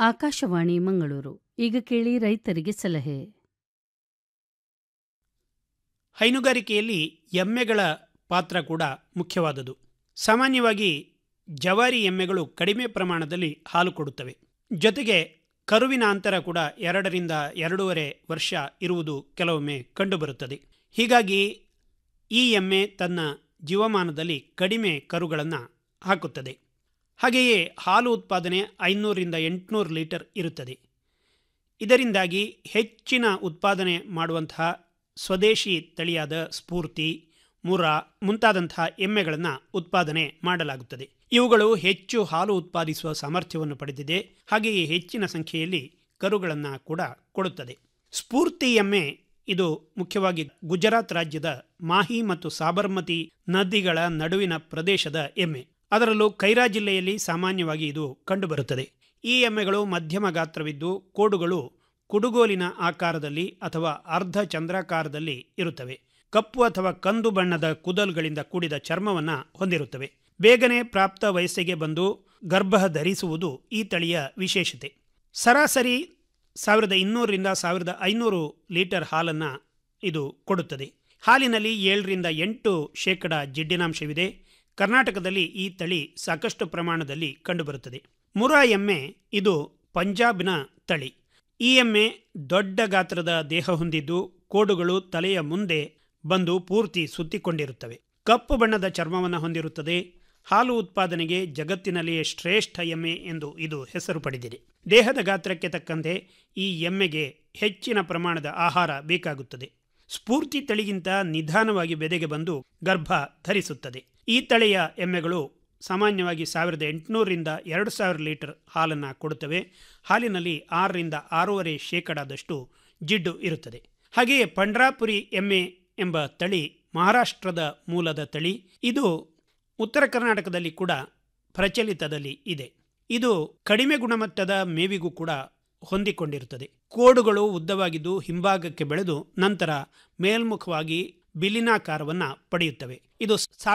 ಆಕಾಶವಾಣಿ ಮಂಗಳೂರು ಈಗ ಕೇಳಿ ರೈತರಿಗೆ ಸಲಹೆ ಹೈನುಗಾರಿಕೆಯಲ್ಲಿ ಎಮ್ಮೆಗಳ ಪಾತ್ರ ಕೂಡ ಮುಖ್ಯವಾದುದು ಸಾಮಾನ್ಯವಾಗಿ ಜವಾರಿ ಎಮ್ಮೆಗಳು ಕಡಿಮೆ ಪ್ರಮಾಣದಲ್ಲಿ ಹಾಲು ಕೊಡುತ್ತವೆ ಜೊತೆಗೆ ಕರುವಿನ ಅಂತರ ಕೂಡ ಎರಡರಿಂದ ಎರಡೂವರೆ ವರ್ಷ ಇರುವುದು ಕೆಲವೊಮ್ಮೆ ಕಂಡುಬರುತ್ತದೆ ಹೀಗಾಗಿ ಈ ಎಮ್ಮೆ ತನ್ನ ಜೀವಮಾನದಲ್ಲಿ ಕಡಿಮೆ ಕರುಗಳನ್ನು ಹಾಕುತ್ತದೆ ಹಾಗೆಯೇ ಹಾಲು ಉತ್ಪಾದನೆ ಐನೂರಿಂದ ಎಂಟುನೂರು ಲೀಟರ್ ಇರುತ್ತದೆ ಇದರಿಂದಾಗಿ ಹೆಚ್ಚಿನ ಉತ್ಪಾದನೆ ಮಾಡುವಂತಹ ಸ್ವದೇಶಿ ತಳಿಯಾದ ಸ್ಫೂರ್ತಿ ಮುರಾ ಮುಂತಾದಂತಹ ಎಮ್ಮೆಗಳನ್ನು ಉತ್ಪಾದನೆ ಮಾಡಲಾಗುತ್ತದೆ ಇವುಗಳು ಹೆಚ್ಚು ಹಾಲು ಉತ್ಪಾದಿಸುವ ಸಾಮರ್ಥ್ಯವನ್ನು ಪಡೆದಿದೆ ಹಾಗೆಯೇ ಹೆಚ್ಚಿನ ಸಂಖ್ಯೆಯಲ್ಲಿ ಕರುಗಳನ್ನು ಕೂಡ ಕೊಡುತ್ತದೆ ಸ್ಫೂರ್ತಿ ಎಮ್ಮೆ ಇದು ಮುಖ್ಯವಾಗಿ ಗುಜರಾತ್ ರಾಜ್ಯದ ಮಾಹಿ ಮತ್ತು ಸಾಬರ್ಮತಿ ನದಿಗಳ ನಡುವಿನ ಪ್ರದೇಶದ ಎಮ್ಮೆ ಅದರಲ್ಲೂ ಕೈರಾ ಜಿಲ್ಲೆಯಲ್ಲಿ ಸಾಮಾನ್ಯವಾಗಿ ಇದು ಕಂಡುಬರುತ್ತದೆ ಈ ಎಮ್ಮೆಗಳು ಮಧ್ಯಮ ಗಾತ್ರವಿದ್ದು ಕೋಡುಗಳು ಕುಡುಗೋಲಿನ ಆಕಾರದಲ್ಲಿ ಅಥವಾ ಅರ್ಧ ಚಂದ್ರಾಕಾರದಲ್ಲಿ ಇರುತ್ತವೆ ಕಪ್ಪು ಅಥವಾ ಕಂದು ಬಣ್ಣದ ಕುದಲ್ಗಳಿಂದ ಕೂಡಿದ ಚರ್ಮವನ್ನು ಹೊಂದಿರುತ್ತವೆ ಬೇಗನೆ ಪ್ರಾಪ್ತ ವಯಸ್ಸಿಗೆ ಬಂದು ಗರ್ಭ ಧರಿಸುವುದು ಈ ತಳಿಯ ವಿಶೇಷತೆ ಸರಾಸರಿ ಸಾವಿರದ ಇನ್ನೂರರಿಂದ ಸಾವಿರದ ಐನೂರು ಲೀಟರ್ ಹಾಲನ್ನು ಇದು ಕೊಡುತ್ತದೆ ಹಾಲಿನಲ್ಲಿ ಏಳರಿಂದ ಎಂಟು ಶೇಕಡ ಜಿಡ್ಡಿನಾಂಶವಿದೆ ಕರ್ನಾಟಕದಲ್ಲಿ ಈ ತಳಿ ಸಾಕಷ್ಟು ಪ್ರಮಾಣದಲ್ಲಿ ಕಂಡುಬರುತ್ತದೆ ಮುರಾ ಎಮ್ಮೆ ಇದು ಪಂಜಾಬ್ನ ತಳಿ ಈ ಎಮ್ಮೆ ದೊಡ್ಡ ಗಾತ್ರದ ದೇಹ ಹೊಂದಿದ್ದು ಕೋಡುಗಳು ತಲೆಯ ಮುಂದೆ ಬಂದು ಪೂರ್ತಿ ಸುತ್ತಿಕೊಂಡಿರುತ್ತವೆ ಕಪ್ಪು ಬಣ್ಣದ ಚರ್ಮವನ್ನು ಹೊಂದಿರುತ್ತದೆ ಹಾಲು ಉತ್ಪಾದನೆಗೆ ಜಗತ್ತಿನಲ್ಲಿಯೇ ಶ್ರೇಷ್ಠ ಎಮ್ಮೆ ಎಂದು ಇದು ಹೆಸರು ಪಡೆದಿದೆ ದೇಹದ ಗಾತ್ರಕ್ಕೆ ತಕ್ಕಂತೆ ಈ ಎಮ್ಮೆಗೆ ಹೆಚ್ಚಿನ ಪ್ರಮಾಣದ ಆಹಾರ ಬೇಕಾಗುತ್ತದೆ ಸ್ಫೂರ್ತಿ ತಳಿಗಿಂತ ನಿಧಾನವಾಗಿ ಬೆದೆಗೆ ಬಂದು ಗರ್ಭ ಧರಿಸುತ್ತದೆ ಈ ತಳಿಯ ಎಮ್ಮೆಗಳು ಸಾಮಾನ್ಯವಾಗಿ ಸಾವಿರದ ಎಂಟುನೂರರಿಂದ ಎರಡು ಸಾವಿರ ಲೀಟರ್ ಹಾಲನ್ನು ಕೊಡುತ್ತವೆ ಹಾಲಿನಲ್ಲಿ ಆರರಿಂದ ಆರೂವರೆ ಶೇಕಡಾದಷ್ಟು ಜಿಡ್ಡು ಇರುತ್ತದೆ ಹಾಗೆಯೇ ಪಂಡ್ರಾಪುರಿ ಎಮ್ಮೆ ಎಂಬ ತಳಿ ಮಹಾರಾಷ್ಟ್ರದ ಮೂಲದ ತಳಿ ಇದು ಉತ್ತರ ಕರ್ನಾಟಕದಲ್ಲಿ ಕೂಡ ಪ್ರಚಲಿತದಲ್ಲಿ ಇದೆ ಇದು ಕಡಿಮೆ ಗುಣಮಟ್ಟದ ಮೇವಿಗೂ ಕೂಡ ಹೊಂದಿಕೊಂಡಿರುತ್ತದೆ ಕೋಡುಗಳು ಉದ್ದವಾಗಿದ್ದು ಹಿಂಭಾಗಕ್ಕೆ ಬೆಳೆದು ನಂತರ ಮೇಲ್ಮುಖವಾಗಿ ಬಿಲಿನಾಕಾರವನ್ನು ಪಡೆಯುತ್ತವೆ ಇದು